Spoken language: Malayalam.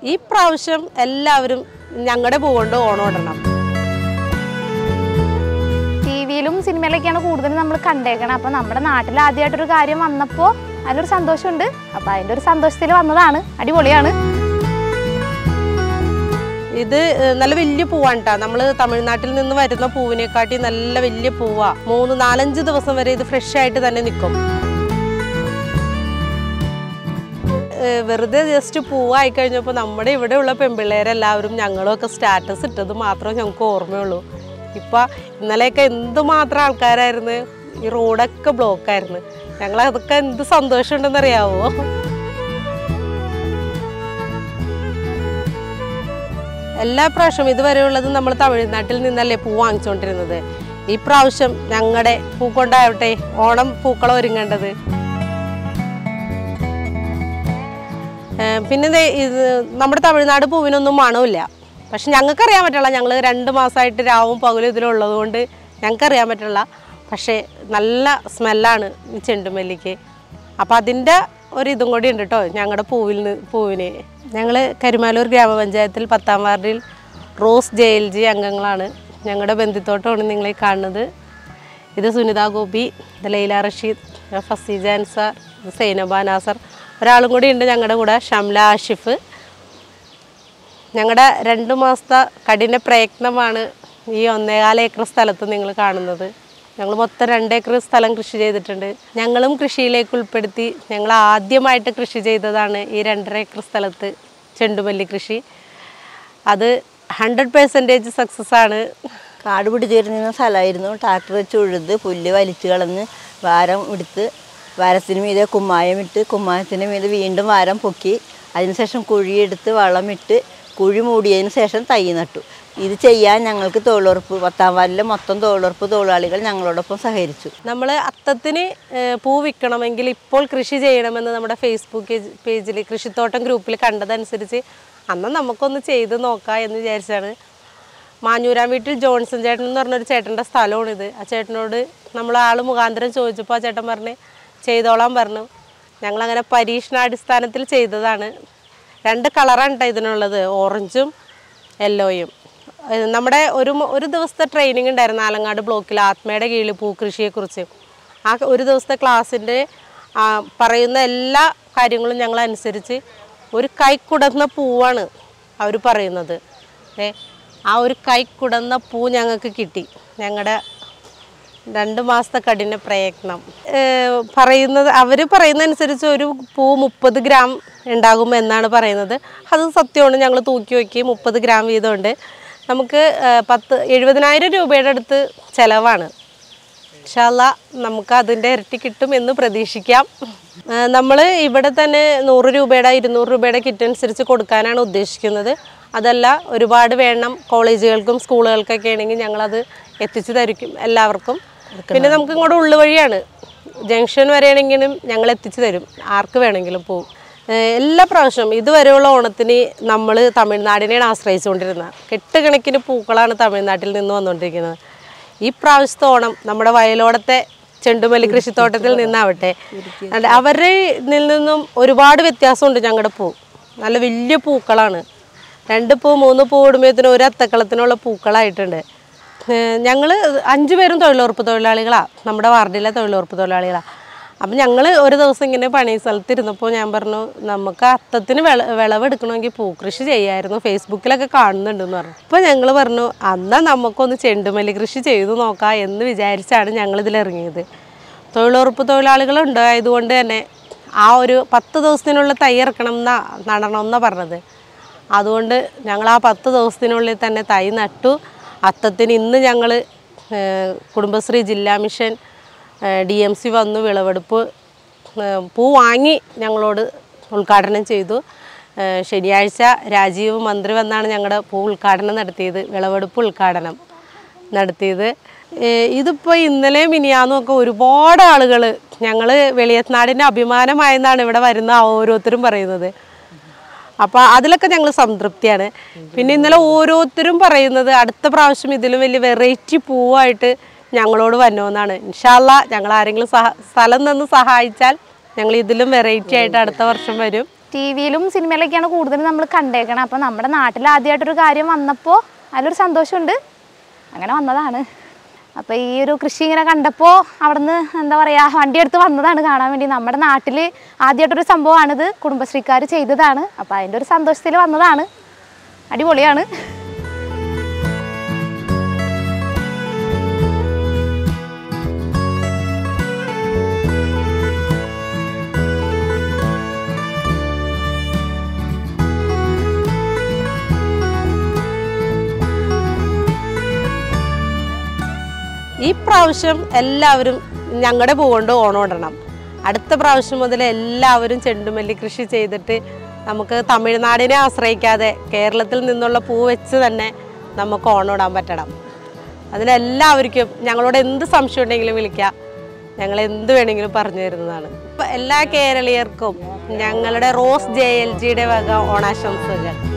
ഈ പ്രാവശ്യം എല്ലാവരും ഞങ്ങളുടെ പൂകൊണ്ട് ഓണം ഇടണം ടി വിയിലും സിനിമയിലൊക്കെയാണ് കൂടുതൽ നമ്മൾ കണ്ടേക്കണം അപ്പോൾ നമ്മുടെ നാട്ടിൽ ആദ്യമായിട്ടൊരു കാര്യം വന്നപ്പോൾ അതിലൊരു സന്തോഷമുണ്ട് അപ്പോൾ അതിൻ്റെ ഒരു സന്തോഷത്തിൽ വന്നതാണ് അടിപൊളിയാണ് ഇത് ഏഹ്, നല്ല വലിയ പൂവാണ് കേട്ടോ നമ്മൾ തമിഴ്നാട്ടിൽ നിന്ന് വരുന്ന പൂവിനെക്കാട്ടി നല്ല വലിയ പൂവാ മൂന്ന് നാലഞ്ച് ദിവസം വരെ ഇത് ഫ്രഷ് ആയിട്ട് തന്നെ നിൽക്കും ഏഹ്, വെറുതെ ജസ്റ്റ് പൂവായി കഴിഞ്ഞപ്പോൾ നമ്മുടെ ഇവിടെയുള്ള പെൺപിള്ളേരെല്ലാവരും ഞങ്ങളൊക്കെ സ്റ്റാറ്റസ് ഇട്ടത് മാത്രമേ ഞങ്ങൾക്ക് ഓർമ്മയുള്ളൂ ഇപ്പം ഇന്നലെയൊക്കെ എന്തുമാത്രം ആൾക്കാരായിരുന്നു ഈ റോഡൊക്കെ ബ്ലോക്കായിരുന്നു ഞങ്ങൾ അതൊക്കെ എന്ത് സന്തോഷമുണ്ടെന്നറിയാവോ എല്ലാ പ്രാവശ്യവും ഇതുവരെയുള്ളത് നമ്മൾ തമിഴ്നാട്ടിൽ നിന്നല്ലേ പൂ വാങ്ങിച്ചുകൊണ്ടിരുന്നത് ഈ പ്രാവശ്യം ഞങ്ങളുടെ പൂക്കൊണ്ടാവട്ടെ ഓണം പൂക്കളം ഒരുങ്ങേണ്ടത് ഏഹ് പിന്നെ ദേ ഇത് നമ്മുടെ തമിഴ്നാട് പൂവിനൊന്നും മണമില്ല പക്ഷെ ഞങ്ങൾക്കറിയാൻ പറ്റില്ല ഞങ്ങൾ രണ്ട് മാസമായിട്ട് രാവും പകലും ഇതിലുള്ളത് കൊണ്ട് ഞങ്ങൾക്കറിയാൻ പറ്റില്ല പക്ഷേ നല്ല സ്മെല്ലാണ് ഈ ചെണ്ടുമല്ലിക്ക് അപ്പോൾ അതിൻ്റെ ഒരു ഇതും കൂടി ഉണ്ട് കേട്ടോ ഞങ്ങളുടെ പൂവിൽ നിന്ന് പൂവിന് ഞങ്ങൾ കരുമാലൂർ ഗ്രാമപഞ്ചായത്തിൽ പത്താം വാർഡിൽ റോസ് ജെ എൽ ജി അംഗങ്ങളാണ് ഞങ്ങളുടെ ബന്ധുത്തോട്ടമാണ് നിങ്ങളെ കാണുന്നത് ഇത് സുനിത ഗോപി ഇത് ലൈല റഷീദ് ഫസീജ അൻസാർ ഇത് സൈനബ നാസർ ഒരാളും കൂടി ഉണ്ട് ഞങ്ങളുടെ കൂടെ ഷംല ആഷിഫ് ഞങ്ങളുടെ രണ്ട് മാസത്തെ കഠിന പ്രയത്നമാണ് ഈ ഒന്നേകാല ഏക്കർ സ്ഥലത്ത് നിങ്ങൾ കാണുന്നത് ഞങ്ങൾ മൊത്തം രണ്ട് ഏക്കർ സ്ഥലം കൃഷി ചെയ്തിട്ടുണ്ട് ഞങ്ങളും കൃഷിയിലേക്ക് ഉൾപ്പെടുത്തി ഞങ്ങൾ ആദ്യമായിട്ട് കൃഷി ചെയ്തതാണ് ഈ രണ്ടര ഏക്കർ സ്ഥലത്ത് ചെണ്ടുമല്ലി കൃഷി അത് ഹൺഡ്രഡ് പെർസെൻറ്റേജ് സക്സസ് ആണ് കാട് പിടിച്ചിരുന്ന സ്ഥലമായിരുന്നു ട്രാക്ടർ വെച്ച് ഉഴുത് പുല്ല് വലിച്ചു കളഞ്ഞ് വാരം എടുത്ത് വാരത്തിന് മീതെ കുമ്മായം ഇട്ട് കുമ്മായത്തിന് മീതെ വീണ്ടും വാരം പൊക്കി അതിനുശേഷം കുഴിയെടുത്ത് വളമിട്ട് കുഴി മൂടിയതിന് ശേഷം തൈ നട്ടു ഇത് ചെയ്യാൻ ഞങ്ങൾക്ക് തൊഴിലുറപ്പ് പത്താം വാർഡിലെ മൊത്തം തൊഴിലുറപ്പ് തൊഴിലാളികൾ ഞങ്ങളോടൊപ്പം സഹകരിച്ചു നമ്മൾ അത്തത്തിന് ഏഹ്, പൂ വിൽക്കണമെങ്കിൽ ഇപ്പോൾ കൃഷി ചെയ്യണമെന്ന് നമ്മുടെ ഫേസ്ബുക്ക് പേജിൽ കൃഷിത്തോട്ടം ഗ്രൂപ്പിൽ കണ്ടതനുസരിച്ച് അന്ന് നമുക്കൊന്ന് ചെയ്ത് നോക്കാം എന്ന് വിചാരിച്ചാണ് മാഞ്ഞൂരാൻ വീട്ടിൽ ജോൺസൺ ചേട്ടൻ എന്ന് പറഞ്ഞൊരു ചേട്ടൻ്റെ സ്ഥലമാണിത് ആ ചേട്ടനോട് നമ്മൾ ആൾ മുഖാന്തരം ചോദിച്ചപ്പോൾ ആ ചേട്ടൻ പറഞ്ഞ് ചെയ്തോളാൻ പറഞ്ഞു ഞങ്ങളങ്ങനെ പരീക്ഷണാടിസ്ഥാനത്തിൽ ചെയ്തതാണ് രണ്ട് കളറാണ് കേട്ടോ ഇതിനുള്ളത് ഓറഞ്ചും യെല്ലോയും ഏഹ് നമ്മുടെ ഒരു മ- ഒരു ദിവസത്തെ ട്രെയിനിങ് ഉണ്ടായിരുന്നു ആലങ്ങാട് ബ്ലോക്കിൽ ആത്മയുടെ കീഴിൽ പൂക്കൃഷിയെക്കുറിച്ച് ആ ഒരു ദിവസത്തെ ക്ലാസ്സിൻ്റെ പറയുന്ന എല്ലാ കാര്യങ്ങളും ഞങ്ങൾ അനുസരിച്ച് ഒരു കൈ കുടന്ന പൂവാണ് അവർ പറയുന്നത് ഏ ആ ഒരു കൈ കുടന്ന പൂ ഞങ്ങൾക്ക് കിട്ടി ഞങ്ങളുടെ രണ്ട് മാസത്തെ കഠിന പ്രയത്നം ഏഹ് പറയുന്നത് അവർ പറയുന്നതനുസരിച്ച് ഒരു പൂ മുപ്പത് ഗ്രാം ഉണ്ടാകും എന്നാണ് പറയുന്നത് അത് സത്യമാണ് ഞങ്ങൾ തൂക്കി നോക്കി മുപ്പത് ഗ്രാം വീതമുണ്ട് നമുക്ക് ഏഹ് പത്ത് എഴുപതിനായിരം രൂപയുടെ അടുത്ത് ചിലവാണ് ഇൻഷാല്ല നമുക്ക് അതിൻ്റെ ഇരട്ടി കിട്ടും എന്ന് പ്രതീക്ഷിക്കാം നമ്മൾ ഇവിടെ തന്നെ നൂറ് രൂപയുടെ ഇരുന്നൂറ് രൂപയുടെ കിറ്റ് അനുസരിച്ച് കൊടുക്കാനാണ് ഉദ്ദേശിക്കുന്നത് അതല്ല ഒരുപാട് വേണം കോളേജുകൾക്കും സ്കൂളുകൾക്കൊക്കെ ആണെങ്കിൽ ഞങ്ങളത് എത്തിച്ചു തരിക്കും എല്ലാവർക്കും പിന്നെ നമുക്ക് ഇങ്ങോട്ട് ഉള്ളു വഴിയാണ് ജംഗ്ഷൻ വരെയാണെങ്കിലും ഞങ്ങൾ എത്തിച്ചു തരും ആർക്ക് വേണമെങ്കിലും പോകും എല്ലാ പ്രാവശ്യവും ഇതുവരെയുള്ള ഓണത്തിന് നമ്മൾ തമിഴ്നാടിനെയാണ് ആശ്രയിച്ചുകൊണ്ടിരുന്നത് കെട്ടുകണക്കിന് പൂക്കളാണ് തമിഴ്നാട്ടിൽ നിന്ന് വന്നുകൊണ്ടിരിക്കുന്നത് ഈ പ്രാവശ്യത്തെ ഓണം നമ്മുടെ വയലോടത്തെ ചെണ്ടുമല്ലി കൃഷിത്തോട്ടത്തിൽ നിന്നാവട്ടെ അല്ല, അവരിൽ നിന്നും ഒരുപാട് വ്യത്യാസമുണ്ട് ഞങ്ങളുടെ പൂ നല്ല വലിയ പൂക്കളാണ് രണ്ട് പൂ മൂന്ന് പൂ ഇടുമ്പോഴത്തേനും ഒരു അത്തക്കളത്തിനുള്ള പൂക്കളായിട്ടുണ്ട് ഞങ്ങൾ അഞ്ച് പേരും തൊഴിലുറപ്പ് തൊഴിലാളികളാണ് നമ്മുടെ വാർഡിലെ തൊഴിലുറപ്പ് തൊഴിലാളികളാണ് അപ്പം ഞങ്ങൾ ഒരു ദിവസം ഇങ്ങനെ പണി സ്ഥലത്ത് ഇരുന്നപ്പോൾ ഞാൻ പറഞ്ഞു നമുക്ക് അത്തത്തിന് വിള വിളവെടുക്കണമെങ്കിൽ പൂക്കൃഷി ചെയ്യായിരുന്നു ഫേസ്ബുക്കിലൊക്കെ കാണുന്നുണ്ടെന്ന് പറഞ്ഞു അപ്പോൾ ഞങ്ങൾ പറഞ്ഞു എന്നാൽ നമുക്കൊന്ന് ചെണ്ടുമല്ലി കൃഷി ചെയ്തു നോക്കാം എന്ന് വിചാരിച്ചാണ് ഞങ്ങൾ ഇതിലിറങ്ങിയത് തൊഴിലുറപ്പ് തൊഴിലാളികൾ ഉണ്ടായതുകൊണ്ട് തന്നെ ആ ഒരു പത്ത് ദിവസത്തിനുള്ള തൈ ഇറക്കണം എന്നാ നടണം എന്നാണ് പറഞ്ഞത് അതുകൊണ്ട് ഞങ്ങൾ ആ പത്ത് ദിവസത്തിനുള്ളിൽ തന്നെ തൈ നട്ടു അത്തത്തിന് ഇന്ന് ഞങ്ങൾ കുടുംബശ്രീ ജില്ലാ മിഷൻ ഡി എം സി വന്നു വിളവെടുപ്പ് ഏഹ് പൂ വാങ്ങി ഞങ്ങളോട് ഉദ്ഘാടനം ചെയ്തു ഏഹ് ശനിയാഴ്ച രാജീവ് മന്ത്രി വന്നാണ് ഞങ്ങളുടെ പൂ ഉദ്ഘാടനം നടത്തിയത് വിളവെടുപ്പ് ഉദ്ഘാടനം നടത്തിയത് ഏഹ് ഇതിപ്പോൾ ഇന്നലെ മിനിയാന്നും ഒക്കെ ഒരുപാട് ആളുകൾ ഞങ്ങൾ വെളിയത്നാടിൻ്റെ അഭിമാനമായെന്നാണ് ഇവിടെ വരുന്ന ഓരോരുത്തരും പറയുന്നത് അപ്പോൾ അതിലൊക്കെ ഞങ്ങൾ സംതൃപ്തിയാണ് പിന്നെ ഇന്നലെ ഓരോരുത്തരും പറയുന്നത് അടുത്ത പ്രാവശ്യം ഇതിലും വലിയ വെറൈറ്റി പൂവായിട്ട് ഞങ്ങളോട് വന്നോന്നാണ് ഇൻഷാല്ല ഞങ്ങൾ ആരെങ്കിലും സഹ സ്ഥലം നിന്ന് സഹായിച്ചാൽ ഞങ്ങൾ ഇതിലും വെറൈറ്റി ആയിട്ട് അടുത്ത വർഷം വരും ടി വിയിലും സിനിമയിലൊക്കെയാണ് കൂടുതലും നമ്മൾ കണ്ടേക്കണം അപ്പോൾ നമ്മുടെ നാട്ടിൽ ആദ്യമായിട്ടൊരു കാര്യം വന്നപ്പോൾ അതിലൊരു സന്തോഷമുണ്ട് അങ്ങനെ വന്നതാണ് അപ്പോൾ ഈ ഒരു കൃഷി ഇങ്ങനെ കണ്ടപ്പോൾ അവിടുന്ന് എന്താ പറയുക വണ്ടി എടുത്ത് വന്നതാണ് കാണാൻ വേണ്ടി നമ്മുടെ നാട്ടിൽ ആദ്യമായിട്ടൊരു സംഭവമാണിത് കുടുംബശ്രീക്കാർ ചെയ്തതാണ് അപ്പോൾ അതിൻ്റെ ഒരു സന്തോഷത്തിൽ വന്നതാണ് അടിപൊളിയാണ് ഈ പ്രാവശ്യം എല്ലാവരും ഞങ്ങളുടെ പൂ കൊണ്ട് ഓണം ഇടണം അടുത്ത പ്രാവശ്യം മുതൽ എല്ലാവരും ചെണ്ടുമല്ലി കൃഷി ചെയ്തിട്ട് നമുക്ക് തമിഴ്നാടിനെ ആശ്രയിക്കാതെ കേരളത്തിൽ നിന്നുള്ള പൂ വെച്ച് തന്നെ നമുക്ക് ഓണം ഇടാൻ പറ്റണം അതിനെല്ലാവർക്കും ഞങ്ങളോട് എന്ത് സംശയം ഉണ്ടെങ്കിലും വിളിക്കാം ഞങ്ങൾ എന്ത് വേണമെങ്കിലും പറഞ്ഞു തരുന്നതാണ് ഇപ്പം എല്ലാ കേരളീയർക്കും ഞങ്ങളുടെ റോസ് ജെ എൽ ജിയുടെ വക ഓണാശംസകൾ